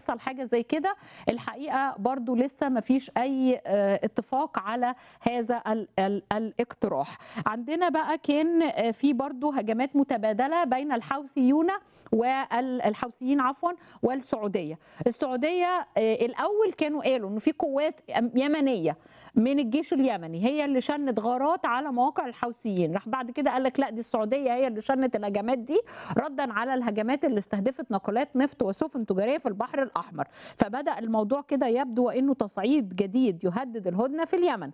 يحصل حاجه زي كده الحقيقه برضو لسه ما فيش اي آه، اتفاق على هذا ال ال الاقتراح عندنا بقى كان آه، في برضو هجمات متبادله بين الحوثيون والحوثيين عفوا والسعوديه السعوديه آه، الاول كانوا قالوا انه في قوات يمنيه من الجيش اليمني هي اللي شنت غارات على مواقع الحوثيين راح بعد كده قال لك لا دي السعوديه هي اللي شنت الهجمات دي ردا على الهجمات اللي استهدفت ناقلات نفط وسفن تجاريه في البحر الاحمر فبدا الموضوع كده يبدو انه تصعيد جديد يهدد الهدنه في اليمن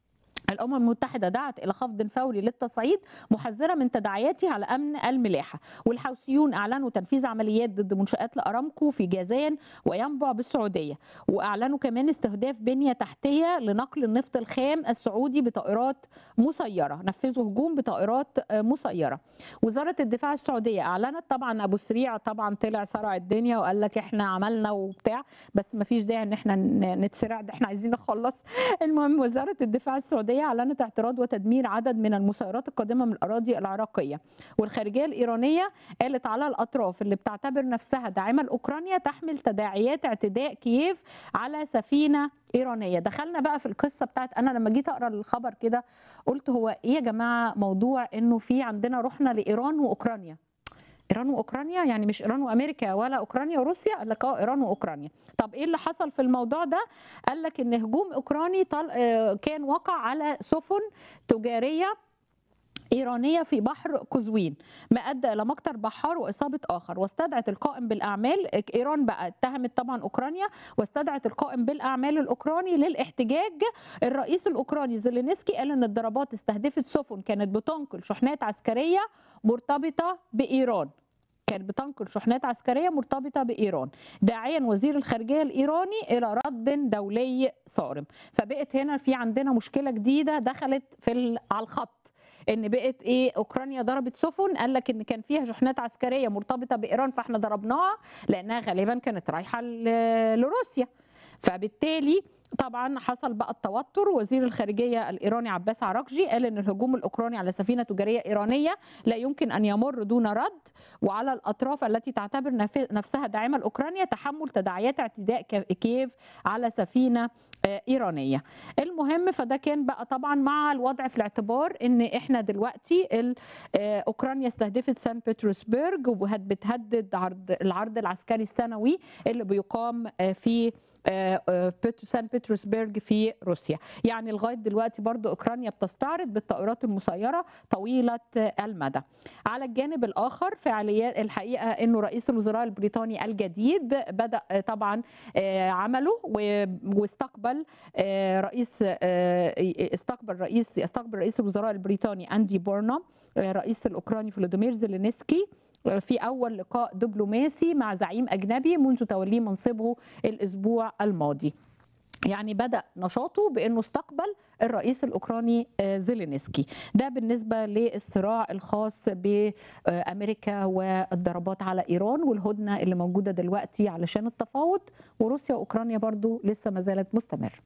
الأمم المتحدة دعت إلى خفض فوري للتصعيد محذرة من تداعياته على أمن الملاحة والحوثيون أعلنوا تنفيذ عمليات ضد منشآت لأرامكو في جازان وينبع بالسعودية وأعلنوا كمان استهداف بنية تحتية لنقل النفط الخام السعودي بطائرات مسيرة نفذوا هجوم بطائرات آه، مسيرة وزارة الدفاع السعودية أعلنت طبعا أبو سريع طبعا طلع سرع الدنيا وقال لك إحنا عملنا وبتاع بس ما فيش داعي إن إحنا ن- نتسرع ده إحنا عايزين نخلص المهم وزارة الدفاع السعودية أعلنت اعتراض وتدمير عدد من المسيرات القادمة من الأراضي العراقية والخارجية الإيرانية قالت على الأطراف اللي بتعتبر نفسها داعمة لأوكرانيا تحمل تداعيات اعتداء كييف على سفينة إيرانية دخلنا بقى في القصة بتاعت أنا لما جيت أقرأ الخبر كده قلت هو إيه يا جماعة موضوع إنه في عندنا رحنا لإيران وأوكرانيا ايران واوكرانيا يعني مش ايران وامريكا ولا اوكرانيا وروسيا قال لك اه ايران واوكرانيا طب ايه اللي حصل في الموضوع ده قال لك ان هجوم اوكراني طل... آه، كان وقع على سفن تجاريه إيرانية في بحر قزوين ما أدى إلى مقتل بحار وإصابة آخر واستدعت القائم بالأعمال إيران بقى اتهمت طبعا أوكرانيا واستدعت القائم بالأعمال الأوكراني للاحتجاج الرئيس الأوكراني زيلينسكي قال إن الضربات استهدفت سفن كانت بتنقل شحنات عسكرية مرتبطة بإيران كانت بتنقل شحنات عسكريه مرتبطه بايران داعيا وزير الخارجيه الايراني الى رد دولي صارم فبقت هنا في عندنا مشكله جديده دخلت في ال- على الخط ان بقت ايه اوكرانيا ضربت سفن قال لك ان كان فيها شحنات عسكريه مرتبطه بايران فاحنا ضربناها لانها غالبا كانت رايحه ل- لروسيا فبالتالي طبعا حصل بقى التوتر وزير الخارجيه الايراني عباس عراقجي قال ان الهجوم الاوكراني على سفينه تجاريه ايرانيه لا يمكن ان يمر دون رد وعلى الاطراف التي تعتبر نف- نفسها داعمه لاوكرانيا تحمل تداعيات اعتداء ك- كييف على سفينه آه، ايرانيه. المهم فده كان بقى طبعا مع الوضع في الاعتبار ان احنا دلوقتي ال- آه، اوكرانيا استهدفت سان بطرسبرج وبتهدد عرض العرض العسكري السنوي اللي بيقام آه، في آه، آه، بيت- سان بطرسبرج في روسيا يعني لغايه دلوقتي برضو اوكرانيا بتستعرض بالطائرات المسيره طويله آه، المدى على الجانب الاخر فعاليات الحقيقه انه رئيس الوزراء البريطاني الجديد بدا آه، طبعا آه، عمله و- واستقبل آه، رئيس آه، استقبل رئيس استقبل رئيس الوزراء البريطاني اندي بورنام آه، رئيس الاوكراني فلوديمير زيلينسكي آه، في اول لقاء دبلوماسي مع زعيم اجنبي منذ توليه منصبه الاسبوع الماضي يعني بدا نشاطه بانه استقبل الرئيس الاوكراني آه، زيلينسكي ده بالنسبه للصراع الخاص بامريكا والضربات على ايران والهدنه اللي موجوده دلوقتي علشان التفاوض وروسيا واوكرانيا برضو لسه ما زالت مستمره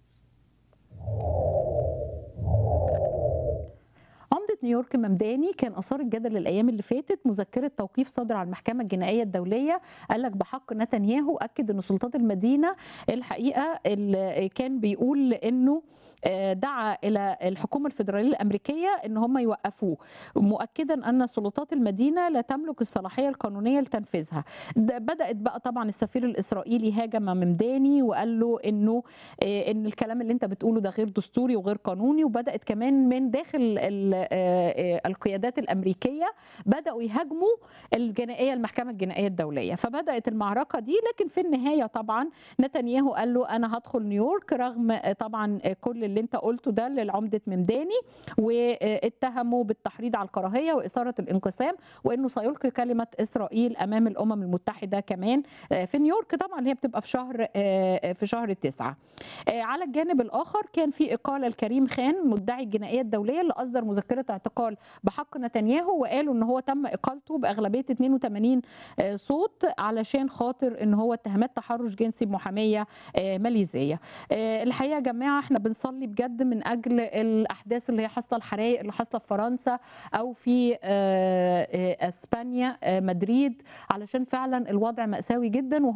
عمدة نيويورك ممداني كان أثار الجدل الأيام اللي فاتت مذكرة توقيف صدر على المحكمة الجنائية الدولية قال لك بحق نتنياهو أكد أن سلطات المدينة الحقيقة اللي كان بيقول إنه آه، دعا الى الحكومه الفيدراليه الامريكيه ان هم يوقفوه مؤكدا ان سلطات المدينه لا تملك الصلاحيه القانونيه لتنفيذها ده بدات بقى طبعا السفير الاسرائيلي هاجم ممداني وقال له انه آه، ان الكلام اللي انت بتقوله ده غير دستوري وغير قانوني وبدات كمان من داخل ال- آه، آه، القيادات الامريكيه بداوا يهاجموا الجنائيه المحكمه الجنائيه الدوليه فبدات المعركه دي لكن في النهايه طبعا نتنياهو قال له انا هدخل نيويورك رغم آه، طبعا آه، كل اللي انت قلته ده لعمده ممداني واتهموا بالتحريض على الكراهيه واثاره الانقسام وانه سيلقي كلمه اسرائيل امام الامم المتحده كمان آه، في نيويورك طبعا اللي هي بتبقى في شهر آه، في شهر تسعة آه، على الجانب الاخر كان في اقاله لكريم خان مدعي الجنائيه الدوليه اللي اصدر مذكره اعتقال بحق نتنياهو وقالوا ان هو تم اقالته باغلبيه 82 آه، صوت علشان خاطر ان هو اتهامات تحرش جنسي بمحاميه آه، ماليزيه آه، الحقيقه يا جماعه احنا بنصلي بجد من اجل الاحداث اللي هي حاصله الحرائق اللي حاصله في فرنسا او في آه، آه، اسبانيا آه، مدريد علشان فعلا الوضع مأساوي جدا